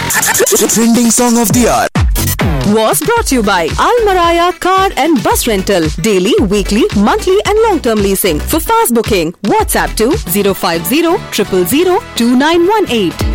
Trending song of the hour. was brought to you by Al Maraya Car and Bus Rental. Daily, weekly, monthly, and long term leasing. For fast booking, WhatsApp to 050 000 2918.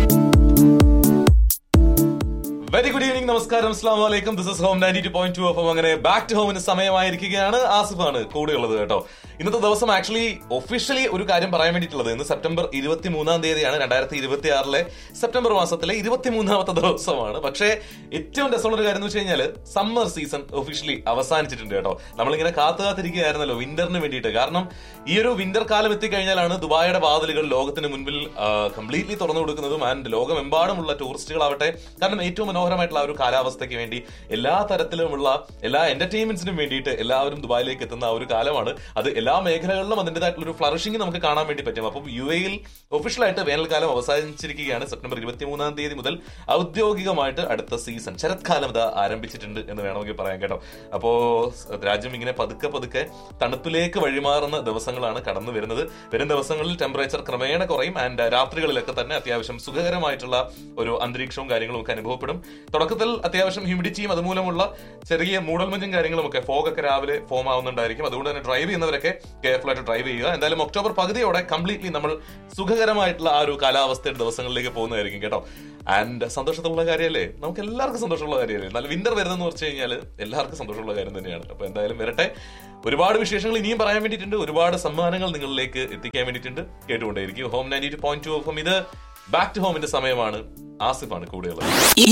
Very good evening നമസ്കാരം അസ്ലാം വലൈക്കും this is home ninety two point two അപ്പം അങ്ങനെ back to ഹോമിന് സമയമായിരിക്കുകയാണ് ആസിഫാണ് കൂടെയുള്ളത് കേട്ടോ ഇന്നത്തെ ദിവസം actually officially ഒരു കാര്യം പറയാൻ വേണ്ടിയിട്ടുള്ളത് ഇന്ന് സെപ്റ്റംബർ ഇരുപത്തി മൂന്നാം തീയതിയാണ് രണ്ടായിരത്തി ഇരുപത്തി ആറിലെ സെപ്റ്റംബർ മാസത്തിലെ ഇരുപത്തി മൂന്നാമത്തെ ദിവസമാണ് പക്ഷേ ഏറ്റവും രസമുള്ള ഒരു കാര്യം എന്ന് വെച്ച് കഴിഞ്ഞാൽ സമ്മർ സീസൺ ഒഫീഷ്യലി അവസാനിച്ചിട്ടുണ്ട് കേട്ടോ നമ്മളിങ്ങനെ കാത്തു കാത്തിരിക്കുകയായിരുന്നല്ലോ വിന്ററിന് വേണ്ടിയിട്ട് കാരണം ഈ ഒരു വിന്റർ കാലം എത്തിക്കഴിഞ്ഞാലാണ് ദുബായിയുടെ വാതിലുകൾ ലോകത്തിന് മുൻപിൽ കംപ്ലീറ്റ്ലി തുറന്നു കൊടുക്കുന്നതും ആൻഡ് ലോകമെമ്പാടുമുള്ള ടൂറിസ്റ്റുകളാവട്ടെ കാരണം ഏറ്റവും മനോഹരമായിട്ടുള്ള ആ ഒരു കാലാവസ്ഥയ്ക്ക് വേണ്ടി എല്ലാ തരത്തിലുമുള്ള എല്ലാ എന്റർടൈൻമെന്റ്സിനും വേണ്ടിയിട്ട് എല്ലാവരും ദുബായിലേക്ക് എത്തുന്ന ആ ഒരു കാലമാണ് അത് എല്ലാ മേഖലകളിലും അതിൻ്റെതായിട്ടുള്ള ഒരു ഫ്ലറിഷിംഗ് നമുക്ക് കാണാൻ വേണ്ടി പറ്റും അപ്പം യു എയിൽ ഒഫീഷ്യലായിട്ട് വേനൽക്കാലം അവസാനിച്ചിരിക്കുകയാണ് സെപ്റ്റംബർ ഇരുപത്തി മൂന്നാം തീയതി മുതൽ ഔദ്യോഗികമായിട്ട് അടുത്ത സീസൺ ശരത്കാലം ഇത് ആരംഭിച്ചിട്ടുണ്ട് എന്ന് വേണമെങ്കിൽ പറയാം കേട്ടോ അപ്പോ രാജ്യം ഇങ്ങനെ പതുക്കെ പതുക്കെ തണുപ്പിലേക്ക് വഴിമാറുന്ന ദിവസങ്ങളാണ് കടന്നു വരുന്നത് വരും ദിവസങ്ങളിൽ ടെമ്പറേച്ചർ ക്രമേണ കുറയും ആൻഡ് രാത്രികളിലൊക്കെ തന്നെ അത്യാവശ്യം സുഖകരമായിട്ടുള്ള ഒരു അന്തരീക്ഷവും കാര്യങ്ങളും ഒക്കെ അനുഭവപ്പെടും തുടക്കത്തിൽ അത്യാവശ്യം ഹ്യൂമിഡിറ്റിയും അതുമൂലമുള്ള ചെറിയ മൂടൽമഞ്ഞും കാര്യങ്ങളും ഒക്കെ ഫോഗ് ഒക്കെ രാവിലെ ഫോം ആവുന്നുണ്ടായിരിക്കും അതുകൊണ്ട് തന്നെ ഡ്രൈവ് ചെയ്യുന്നവരൊക്കെ കെയർഫുൾ ആയിട്ട് ഡ്രൈവ് ചെയ്യുക എന്തായാലും ഒക്ടോബർ പകുതിയോടെ കംപ്ലീറ്റ്ലി നമ്മൾ സുഖകരമായിട്ടുള്ള ആ ഒരു കാലാവസ്ഥയുടെ ദിവസങ്ങളിലേക്ക് പോകുന്നതായിരിക്കും കേട്ടോ ആൻഡ് സന്തോഷത്തിലുള്ള കാര്യമല്ലേ നമുക്ക് എല്ലാവർക്കും സന്തോഷമുള്ള കാര്യമല്ലേ നല്ല വിന്റർ വരുന്നതെന്ന് പറഞ്ഞു കഴിഞ്ഞാൽ എല്ലാവർക്കും സന്തോഷമുള്ള കാര്യം തന്നെയാണ് അപ്പൊ എന്തായാലും വരട്ടെ ഒരുപാട് വിശേഷങ്ങൾ ഇനിയും പറയാൻ വേണ്ടിയിട്ടുണ്ട് ഒരുപാട് സമ്മാനങ്ങൾ നിങ്ങളിലേക്ക് എത്തിക്കാൻ വേണ്ടിയിട്ടുണ്ട് കേട്ടുകൊണ്ടേയിരിക്കും home ninety two point two F M back to ഹോമിന്റെ സമയമാണ് ആസിഫാണ് കൂടെയുള്ളത്